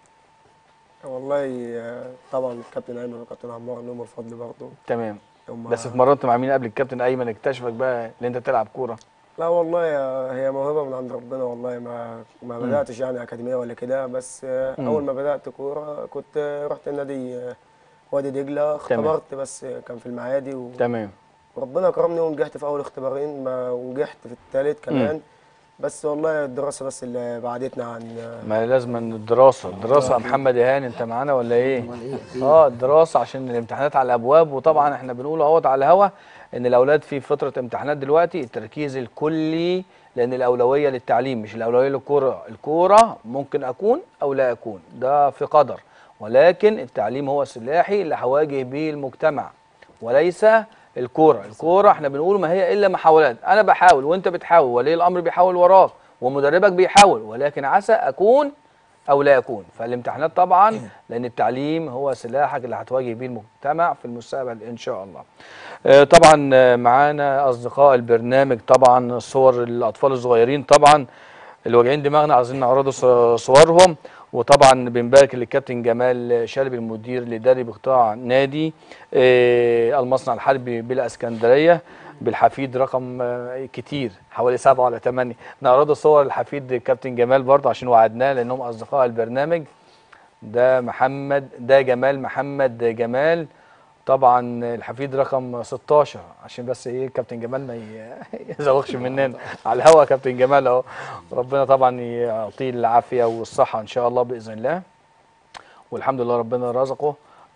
والله آه، طبعا الكابتن ايمن والكابتن عمار لهم الفضل برضه تمام هم بس اتمرنت مع مين قبل الكابتن ايمن اكتشفك بقى ان انت تلعب كوره لا والله آه، هي موهبه من عند ربنا والله ما ما بداتش يعني اكاديميه ولا كده بس آه، مم. اول ما بدات كوره كنت آه، رحت النادي آه، وادي دجله اختبرت بس آه، كان في المعادي و- تمام وربنا كرمني ونجحت في اول اختبارين ما ونجحت في الثالث كمان بس والله الدراسه بس اللي بعدتنا عن آه، ما لازم الدراسه الدراسه يا محمد ايهان انت معانا ولا ايه امال ايه اكيد اه الدراسه عشان الامتحانات على الابواب وطبعا احنا بنقول اهوت على الهوا ان الاولاد في فتره امتحانات دلوقتي التركيز الكلي لان الاولويه للتعليم مش الاولويه للكوره الكوره ممكن اكون او لا اكون ده في قدر ولكن التعليم هو سلاحي اللي هواجه به المجتمع وليس الكوره الكوره احنا بنقول ما هي الا محاولات انا بحاول وانت بتحاول ولي الامر بيحاول وراك ومدربك بيحاول ولكن عسى اكون او لا يكون فالامتحانات طبعا لان التعليم هو سلاحك اللي هتواجه بيه المجتمع في المستقبل ان شاء الله آه، طبعا آه، معانا اصدقاء البرنامج طبعا صور الاطفال الصغيرين طبعا اللي واجعين دماغنا عايزين نعرضوا ص- صورهم وطبعا بنبارك للكابتن جمال شلبي المدير الاداري بقطاع نادي آه، المصنع الحربي بالاسكندريه بالحفيد رقم آه، كتير حوالي سبعة ولا ثمانية نعرضوا صور الحفيد كابتن جمال برضه عشان وعدناه لانهم اصدقاء البرنامج ده محمد ده جمال محمد جمال طبعا الحفيد رقم 16 عشان بس ايه كابتن جمال ما ي- يزوغش مننا على الهوا كابتن جمال اهو ربنا طبعا يعطيه العافيه والصحه ان شاء الله باذن الله والحمد لله ربنا رزقه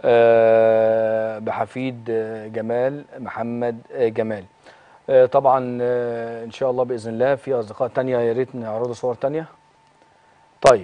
آه، بحفيد آه، جمال محمد آه، جمال آه، طبعا آه، ان شاء الله باذن الله في اصدقاء تانية يا ريت نعرضوا صور تانية طيب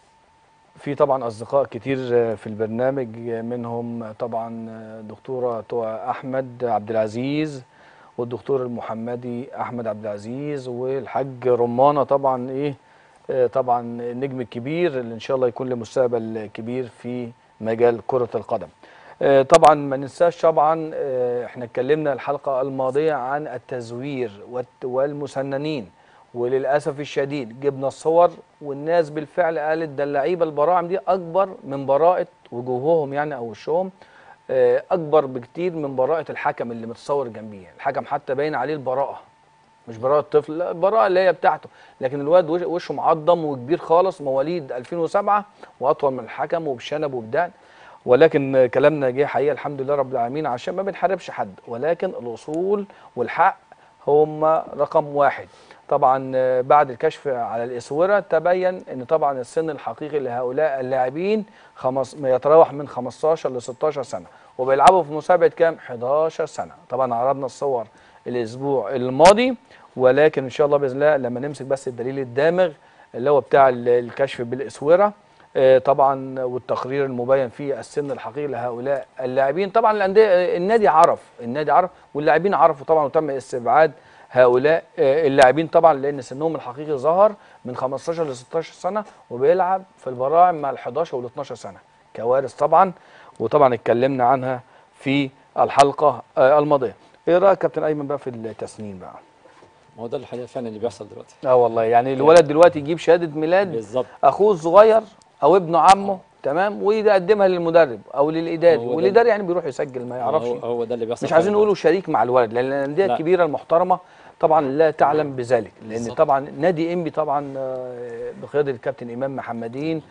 في طبعا اصدقاء كتير آه، في البرنامج آه، منهم طبعا آه، دكتوره تقى احمد عبد العزيز والدكتور المحمدي احمد عبد العزيز والحاج رمانه طبعا ايه آه، طبعا النجم الكبير اللي ان شاء الله يكون له مستقبل كبير في مجال كره القدم آه، طبعا ما ننساش طبعا آه، احنا اتكلمنا الحلقه الماضيه عن التزوير والت- والمسننين وللاسف الشديد جبنا الصور والناس بالفعل قالت ده اللعيبه البراعم دي اكبر من براءه وجوههم يعني او وشهم آه، اكبر بكتير من براءه الحكم اللي متصور جنبيه الحكم حتى باين عليه البراءه مش براءة طفل لا البراءة اللي هي بتاعته لكن الواد وش- وشه معضم وكبير خالص مواليد 2007 واطول من الحكم وبشنب وبدان ولكن كلامنا جه حقيقة الحمد لله رب العالمين عشان ما بنحاربش حد ولكن الأصول والحق هم رقم واحد طبعا آه، بعد الكشف على الاسوره تبين ان طبعا السن الحقيقي لهؤلاء اللاعبين خمس يتراوح من 15 ل 16 سنه وبيلعبوا في مسابقه كام 11 سنه طبعا عرضنا الصور الاسبوع الماضي ولكن ان شاء الله باذن الله لما نمسك بس الدليل الدامغ اللي هو بتاع ال- الكشف بالاسوره آه، طبعا والتقرير المبين فيه السن الحقيقي لهؤلاء اللاعبين طبعا الانديه آه، النادي عرف النادي عرف واللاعبين عرفوا طبعا وتم استبعاد هؤلاء آه، اللاعبين طبعا لان سنهم الحقيقي ظهر من 15 ل 16 سنه وبيلعب في البراعم مع ال 11 وال 12 سنه كوارث طبعا وطبعا اتكلمنا عنها في الحلقه آه، الماضيه ايه رايك كابتن ايمن بقى في التسنين بقى ما هو ده الحقيقه فعلا اللي بيحصل دلوقتي اه والله يعني الولد دلوقتي يجيب شهاده ميلاد بالظبط اخوه الصغير او ابن عمه تمام ويقدمها للمدرب او للاداري هو ده والاداري يعني بيروح يسجل ما يعرفش هو, هو ده اللي بيحصل مش عايزين فعلاً. نقوله شريك مع الولد لان الانديه لا. الكبيره المحترمه طبعا لا تعلم بذلك لان بالظبط. طبعا نادي انبي طبعا آه، بقياده الكابتن امام محمدين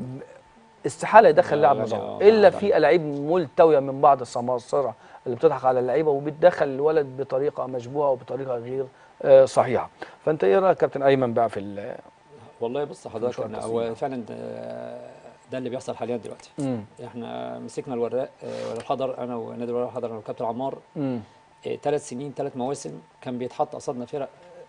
استحاله يدخل لا، لاعب يعني نظام آه، الا طبعاً. في الاعيب ملتويه من بعض السماسره اللي بتضحك على اللعيبه وبتدخل الولد بطريقه مشبوهه وبطريقه غير آه، صحيحه فانت ايه رايك كابتن ايمن بقى في ال- والله بص حضرتك مشوار أنا التصوير. هو فعلا ده, ده اللي بيحصل حاليا دلوقتي مم. احنا مسكنا الوراق آه، الحضر انا ونادي الوراق الحضر انا والكابتن عمار مم. ثلاث سنين ثلاث مواسم كان بيتحط قصادنا فرق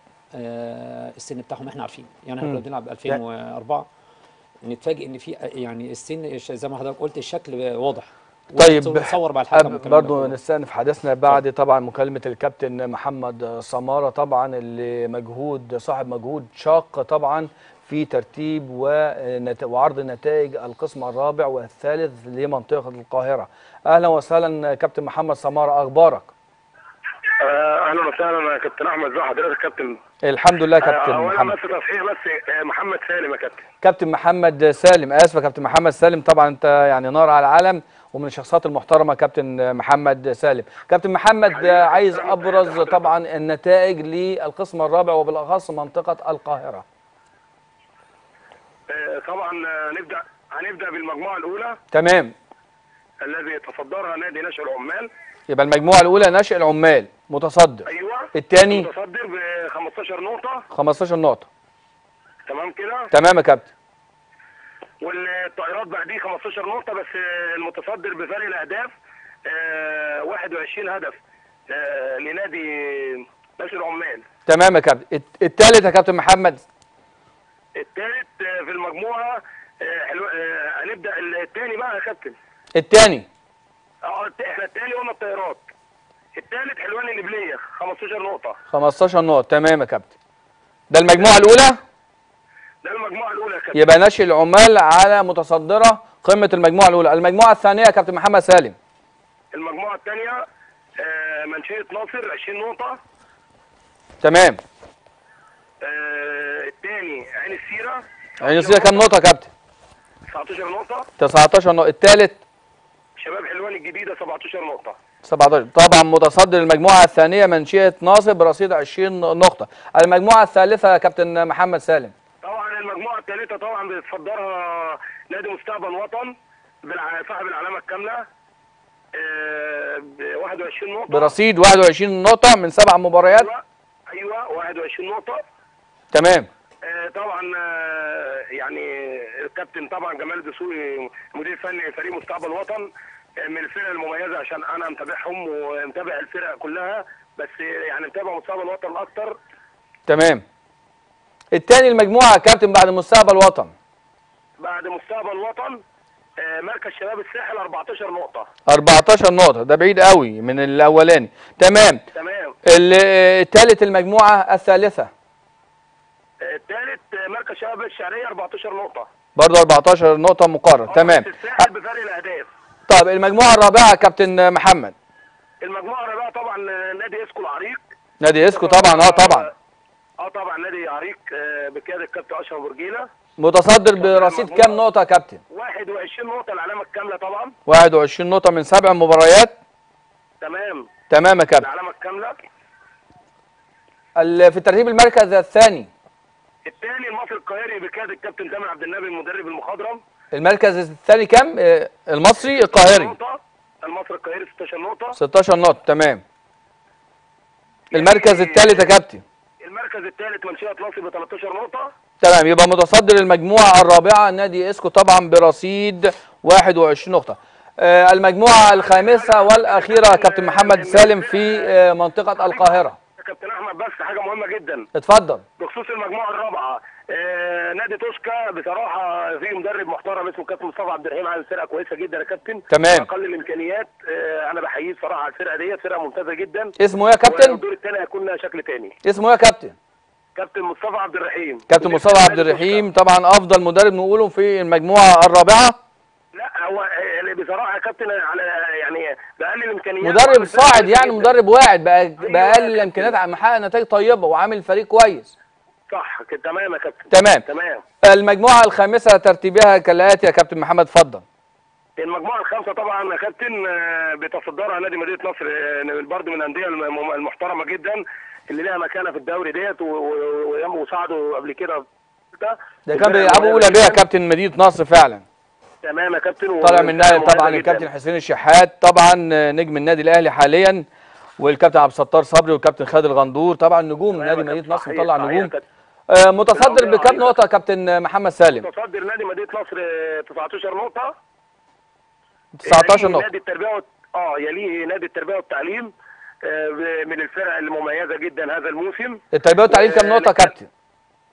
آه، السن بتاعهم احنا عارفين يعني احنا مم. كنا بنلعب 2004 نتفاجئ ان في يعني السن زي ما حضرتك قلت الشكل واضح طيب ونتصور مع الحكم والكلام ده برضه كله. نستأنف حديثنا بعد طبعا مكالمة الكابتن محمد سمارة طبعا اللي مجهود صاحب مجهود شاق طبعا في ترتيب ونت- وعرض نتائج القسم الرابع والثالث لمنطقة القاهرة أهلا وسهلا كابتن محمد سمارة أخبارك آه، اهلا وسهلا يا كابتن احمد ازي حضرتك يا كابتن الحمد لله آه، كابتن اولا محمد بس تصحيح بس آه، محمد سالم يا كابتن كابتن محمد سالم اسف يا كابتن محمد سالم طبعا انت يعني نار على العالم ومن الشخصيات المحترمه كابتن محمد سالم كابتن محمد حبيبي يا عايز كابتن، ابرز حضرتك. طبعا النتائج للقسم الرابع وبالاخص منطقه القاهره آه، طبعا آه، نبدا هنبدا بالمجموعه الاولى تمام الذي يتصدرها نادي نشأ العمال يبقى المجموعه الاولى ناشئ العمال متصدر ايوه الثاني متصدر ب 15 نقطه 15 نقطه تمام كده تمام يا كابتن والطائرات بعديه 15 نقطه بس آه، المتصدر بفرق الاهداف آه، 21 هدف آه، لنادي نشأ العمال تمام يا كابتن الثالث يا كابتن محمد الثالث آه، في المجموعه آه، حلو آه، هنبدا الثاني بقى يا كابتن الثاني اه الت- احنا التاني قلنا الطيارات التالت حلوان الإبلية 15 نقطة 15 نقطه تمام يا كابتن ده المجموعه الاولى ده المجموعة الأولى يا كابتن يبقى ناشئ العمال على متصدره قمه المجموعه الاولى المجموعه الثانيه يا كابتن محمد سالم المجموعة الثانية آه منشية ناصر 20 نقطة تمام آه الثاني عين السيرة عين السيرة كام نقطة يا كابتن؟ 19 نقطة 19 نقطة الثالث شباب حلوان الجديدة 17 نقطة 17 طبعا متصدر المجموعة الثانية منشية ناصر برصيد 20 نقطة المجموعة الثالثة يا كابتن محمد سالم طبعا المجموعة الثالثة طبعا بيتصدرها نادي مستقبل وطن بالع- صاحب العلامة الكاملة آه ب 21 نقطة برصيد 21 نقطة من سبع مباريات ايوه ايوه 21 نقطة تمام آه، طبعا آه، يعني الكابتن طبعا جمال دسوقي مدير فني فريق مستقبل وطن آه، من الفرق المميزه عشان انا متابعهم ومتابع الفرق كلها بس يعني متابع مستقبل وطن اكتر تمام الثاني المجموعة يا كابتن بعد مستقبل وطن بعد مستقبل وطن آه، مركز شباب الساحل 14 نقطه 14 نقطة ده بعيد قوي من الأولاني تمام تمام ال- الثالث المجموعة الثالثة آه، الثالث آه، مركز شباب الشعريه 14 نقطه برضه 14 نقطة مقارنة آه، تمام بس الساحل بفرق الاهداف طب المجموعة الرابعة يا كابتن محمد المجموعه الرابعه طبعا آه، نادي اسكو العريق نادي اسكو طبعا اه طبعا اه طبعا نادي عريق آه، بقياده الكابتن اشرف برجيله متصدر برصيد كام نقطة يا كابتن 21 نقطة العلامة الكاملة طبعا 21 نقطة من سبع مباريات تمام تمام يا كابتن العلامة الكاملة ال- في ترتيب المركز الثاني الثاني المصري القاهري بقيادة الكابتن تامر عبد النبي المدرب المخضرم المركز الثاني كام آه، المصري القاهري نقطة المصري القاهري 16 نقطة 16 نقطة تمام المركز الثالث يا كابتن المركز الثالث منشئة ناصر ب 13 نقطة تمام يبقى متصدر المجموعة الرابعة نادي اسكو طبعا برصيد 21 نقطة آه، المجموعة الخامسة والأخيرة يا كابتن محمد سالم في آه، منطقة القاهرة يا كابتن أحمد بس حاجة مهمة جدا اتفضل بخصوص المجموعة الرابعة آه نادي توشكا بصراحة في مدرب محترم اسمه كابتن مصطفى عبد الرحيم عامل فرقة كويسة جدا يا كابتن تمام. أقل الإمكانيات آه أنا بحييه بصراحة على الفرقة ديت فرقة ممتازة جدا اسمه ايه يا كابتن؟ والدور الثاني هيكون لها شكل تاني اسمه ايه يا كابتن؟ كابتن مصطفى عبد الرحيم كابتن مدير مصطفى فني عبد نادي الرحيم طبعا افضل مدرب نقوله في المجموعه الرابعه توشكا. لا هو آه، بصراحة يا كابتن على يعني بأقل الإمكانيات مدرب وعامل فرقة صاعد كويسة يعني جداً. مدرب واعد بقى أيوة باقل يا الامكانيات كابتن. محقق نتائج طيبه وعامل فريق كويس صح كده تمام يا كابتن تمام. تمام المجموعه الخامسه ترتيبها كالاتي يا كابتن محمد اتفضل المجموعة الخامسة طبعا يا كابتن آه، بتصدرها نادي مدينة نصر آه، برضه من الأندية الم- المحترمة جدا اللي لها مكانة في الدوري ديت و- و- و- وصعدوا قبل كده ده كان بيلعبوا اولى بيها كابتن مدينه نصر فعلا تمام يا كابتن طالع منها وفرقة طبعا مميزة الكابتن جداً. حسين الشحات طبعا نجم النادي الاهلي حاليا والكابتن عبد الستار صبري والكابتن خالد الغندور طبعا نجوم تمام نادي يا مدينه كابتن، نصر صحيح، مطلع صحيح يا نجوم كابتن. آه، متصدر الأولى بكام عليك. نقطه يا كابتن محمد سالم متصدر نادي مدينة نصر آه، 19 نقطة 19 يليه نقطه نادي التربية والت... اه يليه نادي التربية والتعليم آه، ب- من الفرق المميزة جدا هذا الموسم التربيه والتعليم كام آه، نقطه يا لكن- كابتن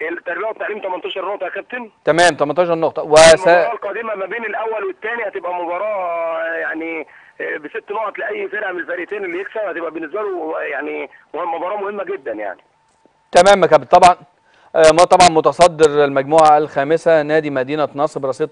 التربيه والتعليم 18 نقطه يا كابتن تمام 18 نقطه وس... المباراه القادمه ما بين الاول والثاني هتبقى مباراه يعني بست نقط لاي فرقه من الفريقين اللي يكسب هتبقى بالنسبه له يعني مهم- مباراه مهمه جدا يعني تمام يا كابتن طبعا آه، ما طبعا متصدر المجموعه الخامسه نادي مدينه نصر برصيد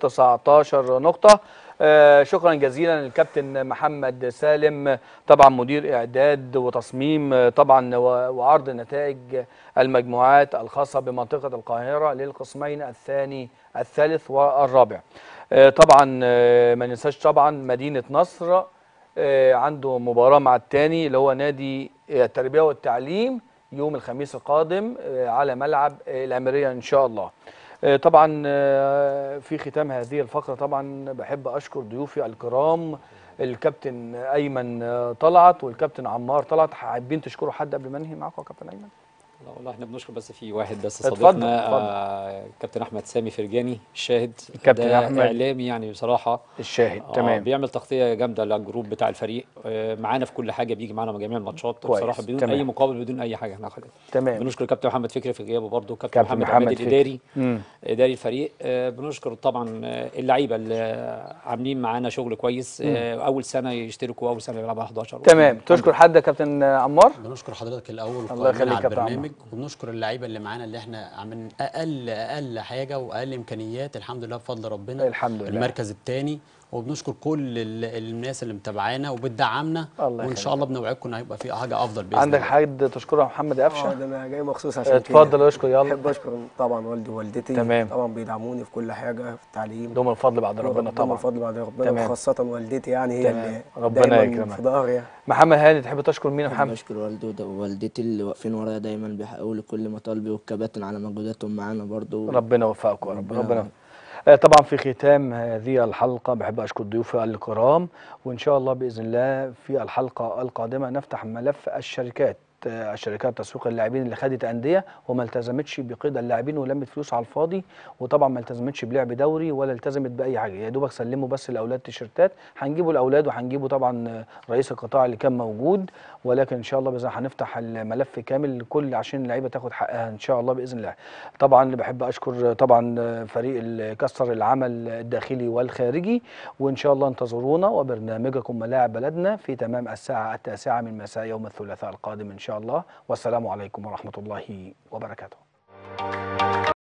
19 نقطه آه، شكرا جزيلا للكابتن محمد سالم طبعا مدير اعداد وتصميم آه، طبعا و- وعرض نتائج المجموعات الخاصه بمنطقه القاهره للقسمين الثاني الثالث والرابع آه، طبعا آه، ما ننساش طبعا مدينه نصر آه، عنده مباراه مع الثاني اللي هو نادي آه، التربيه والتعليم يوم الخميس القادم آه، على ملعب آه، الاميريه ان شاء الله آه، طبعا آه، في ختام هذه الفقره طبعا بحب اشكر ضيوفي الكرام الكابتن ايمن آه، طلعت والكابتن عمار طلعت حابين تشكروا حد قبل ما انهي معاكم يا كابتن ايمن لا والله احنا بنشكر بس في واحد بس اتفضل، صديقنا اتفضل. آه كابتن احمد سامي فرجاني الشاهد كابتن ده أحمد. اعلامي يعني بصراحه الشاهد آه تمام بيعمل تغطيه جامده للجروب بتاع الفريق آه معانا في كل حاجه بيجي معانا جميع الماتشات كويس، بصراحه بدون تمام. اي مقابل بدون اي حاجه احنا خدنا تمام بنشكر كابتن محمد فكري في غيابه برضه كابتن, كابتن محمد, محمد عماد فكري. الاداري مم. اداري الفريق آه بنشكر طبعا آه، اللعيبه اللي عاملين معانا شغل كويس آه اول سنه يشتركوا واول سنه يلعبوا 11 تمام تشكر حد يا كابتن عمار بنشكر حضرتك الاول الله وقائمين يخليك على يا كابتن البرنامج وبنشكر اللعيبه اللي معانا اللي احنا عاملين اقل اقل حاجه واقل امكانيات الحمد لله بفضل ربنا الحمد لله. المركز الثاني وبنشكر كل ال- الناس اللي متابعانا وبتدعمنا الله وان يخليك. شاء الله بنوعدكم ان هيبقى في حاجه افضل باذن عندك الله حد تشكره يا محمد اه قفشه ده انا جاي مخصوص عشان اتفضل كده. اشكر يلا بحب اشكر طبعا والدي ووالدتي تمام. طبعا بيدعموني في كل حاجه في التعليم دوم الفضل بعد ربنا ربنا طبعا الفضل بعد ربنا تمام. وخاصه والدتي يعني هي تمام. اللي ربنا دايما يكرمك. في ظهري يعني. محمد هاني تحب تشكر مين يا بحب محمد اشكر والدي ووالدتي اللي واقفين ورايا دايما بيحققوا لي كل مطالبي والكباتن على مجهوداتهم معانا برضو ربنا يوفقكم يا رب ربنا ربنا يوفقك. آه، طبعا في ختام هذه الحلقة بحب أشكر ضيوفي الكرام وإن شاء الله بإذن الله في الحلقة القادمة نفتح ملف الشركات آه، الشركات تسويق اللاعبين اللي خدت أندية وما التزمتش بقيد اللاعبين ولمت فلوس على الفاضي وطبعا ما التزمتش بلعب دوري ولا التزمت بأي حاجة يا دوبك سلموا بس الأولاد تيشيرتات هنجيبوا الأولاد وهنجيبوا طبعا آه، رئيس القطاع اللي كان موجود ولكن إن شاء الله بإذن الله هنفتح الملف كامل لكل عشان اللعيبة تاخد حقها إن شاء الله بإذن الله طبعا بحب اشكر طبعا فريق اللي كسر العمل الداخلي والخارجي وان شاء الله انتظرونا وبرنامجكم ملاعب بلدنا في تمام الساعه التاسعه من مساء يوم الثلاثاء القادم ان شاء الله والسلام عليكم ورحمه الله وبركاته